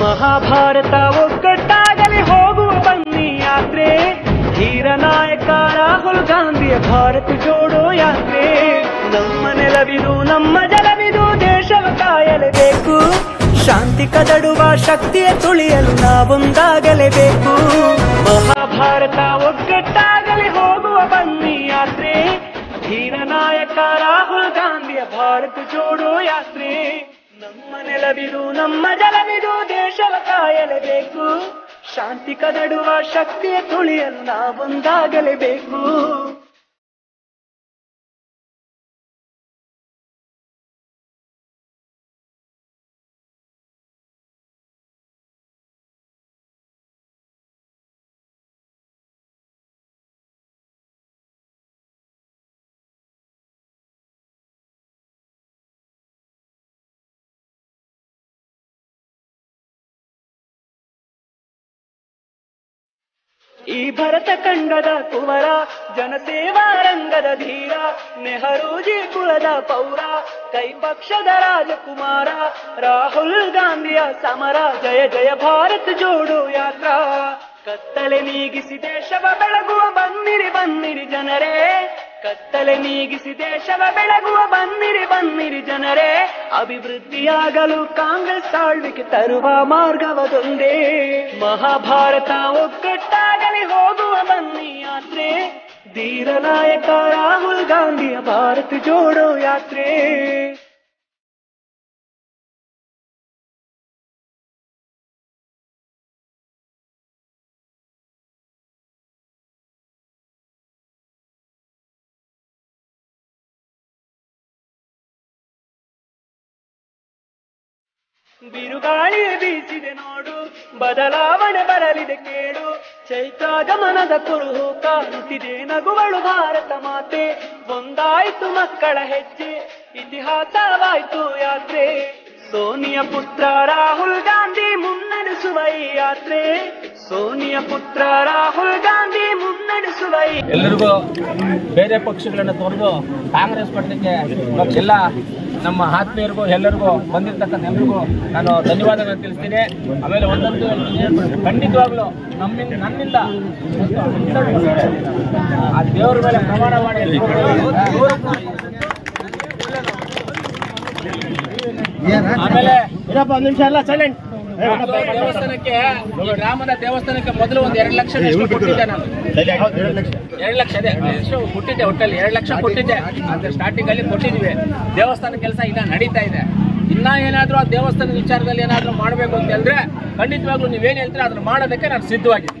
ಮಹಾಭಾರತ ಒಗ್ಗಟ್ಟಾಗಲಿ ಹೋಗುವ ಬನ್ನಿ ಯಾತ್ರೆ ಧೀರ ನಾಯಕ ರಾಹುಲ್ ಗಾಂಧಿಯ ಭಾರತ ಜೋಡೋ ಯಾತ್ರೆ ನಮ್ಮ ನೆಲವಿದು ನಮ್ಮ ಜಲವಿದು ದೇಶವ ಕಾಯಲೇಬೇಕು ಶಾಂತಿ ಕದಡುವ ಶಕ್ತಿಯ ತುಳಿಯಲು ನಾವೊಂದಾಗಲೇಬೇಕು ಮಹಾಭಾರತ ಒಗ್ಗಟ್ಟಾಗಲಿ ಹೋಗುವ ಬನ್ನಿ ಯಾತ್ರೆ ಧೀರ ನಾಯಕ ರಾಹುಲ್ ಗಾಂಧಿಯ ಭಾರತ ಜೋಡೋ ಯಾತ್ರೆ ನಮ್ಮ ನೆಲವಿದು ನಮ್ಮ ಜಲವಿದು ದೇಶವ ಕಾಯಲೇಬೇಕು ಶಾಂತಿ ಕದಡುವ ಶಕ್ತಿಯ ತುಳಿಯಲು ನಾವೊಂದಾಗಲೇಬೇಕು ಈ ಭರತ ಖಂಡದ ಕುವರ ಜನಸೇವಾ ರಂಗದ ಧೀರ ನೆಹರೂಜಿ ಕುಲದ ಪೌರ ಕೈ ಪಕ್ಷದ ರಾಜಕುಮಾರ ರಾಹುಲ್ ಗಾಂಧಿಯ ಸಮರ ಜಯ ಜಯ ಭಾರತ್ ಜೋಡು ಯಾತ್ರಾ ಕತ್ತಲೆ ನೀಗಿಸಿ ದೇಶವ ಬೆಳಗುವ ಬನ್ನಿರಿ ಬನ್ನಿರಿ ಜನರೇ ಕತ್ತಲೆ ನೀಗಿಸಿ ದೇಶವ ಬೆಳಗುವ ಬನ್ನಿರಿ ಬನ್ನಿರಿ ಜನರೇ ಅಭಿವೃದ್ಧಿಯಾಗಲು ಕಾಂಗ್ರೆಸ್ ಆಳ್ವಿಕೆ ತರುವ ಮಾರ್ಗವದೊಂದೇ ಮಹಾಭಾರತ ಒಗ್ಗಟ್ಟಾಗಲಿ ಹೋಗುವ ಬನ್ನಿ ಯಾತ್ರೆ ಧೀರ ನಾಯಕ ರಾಹುಲ್ ಗಾಂಧಿಯ ಭಾರತ ಜೋಡೋ ಯಾತ್ರೆ ಬಿರುಗಾಳಿ ಬೀಸಿದೆ ನೋಡು ಬದಲಾವಣೆ ಬರಲಿದೆ ಕೇಳು ಚೈತ್ರಾಗಮನದ ಕುರುಹು ಕಾಣುತ್ತಿದೆ ನಗುವಳು ಭಾರತ ಮಾತೆ ಒಂದಾಯ್ತು ಮಕ್ಕಳ ಹೆಜ್ಜೆ ಇತಿಹಾಸವಾಯ್ತು ಯಾತ್ರೆ ಸೋನಿಯ ಪುತ್ರ ರಾಹುಲ್ ಗಾಂಧಿ ಮುನ್ನಡೆಸುವ ಈ ಯಾತ್ರೆ ಸೋನಿಯ ಪುತ್ರ ರಾಹುಲ್ ಗಾಂಧಿ ಮುನ್ನಡೆಸುವ ಈ ಎಲ್ಲರಿಗೂ ಬೇರೆ ಪಕ್ಷಗಳನ್ನು ತೊರೆದು ಕಾಂಗ್ರೆಸ್ ಪಕ್ಷಕ್ಕೆ ಎಲ್ಲ ನಮ್ಮ ಆತ್ಮೀಯರಿಗೂ ಎಲ್ಲರಿಗೂ ಬಂದಿರ್ತಕ್ಕಂಥ ಎಲ್ರಿಗೂ ನಾನು ಧನ್ಯವಾದಗಳನ್ನು ತಿಳಿಸ್ತೀನಿ ಆಮೇಲೆ ಒಂದೊಂದು ಖಂಡಿತವಾಗ್ಲೂ ನಮ್ಮಿಂದ ನನ್ನಿಂದ ಆ ದೇವ್ರ ಮೇಲೆ ಪ್ರಮಾಣ ಮಾಡಿ ಆಮೇಲೆ ಒಂದ್ ನಿಮಿಷ ಎಲ್ಲ ಸೈಲೆಂಟ್ ದೇವಸ್ಥಾನಕ್ಕೆ ಈ ಗ್ರಾಮದ ದೇವಸ್ಥಾನಕ್ಕೆ ಮೊದಲು ಒಂದು ಎರಡು ಲಕ್ಷ ಎಷ್ಟು ಕೊಟ್ಟಿದ್ದೆ ನಾನು ಎರಡು ಲಕ್ಷ ಅದೇ ಎಷ್ಟು ಕೊಟ್ಟಿದ್ದೆ ಒಟ್ಟಲ್ಲಿ ಎರಡು ಲಕ್ಷ ಕೊಟ್ಟಿದ್ದೆ ಅದ್ರ ಸ್ಟಾರ್ಟಿಂಗ್ ಅಲ್ಲಿ ಕೊಟ್ಟಿದ್ವಿ ದೇವಸ್ಥಾನ ಕೆಲಸ ಈಗ ನಡೀತಾ ಇದೆ ಇನ್ನ ಏನಾದ್ರೂ ಆ ದೇವಸ್ಥಾನ ವಿಚಾರದಲ್ಲಿ ಏನಾದ್ರೂ ಮಾಡಬೇಕು ಅಂತ ಹೇಳಿದ್ರೆ ಖಂಡಿತವಾಗ್ಲೂ ನೀವೇನ್ ಹೇಳ್ತೀರಾ ಅದನ್ನ ಮಾಡೋದಕ್ಕೆ ನಾನು ಸಿದ್ಧವಾಗಿದ್ದೀನಿ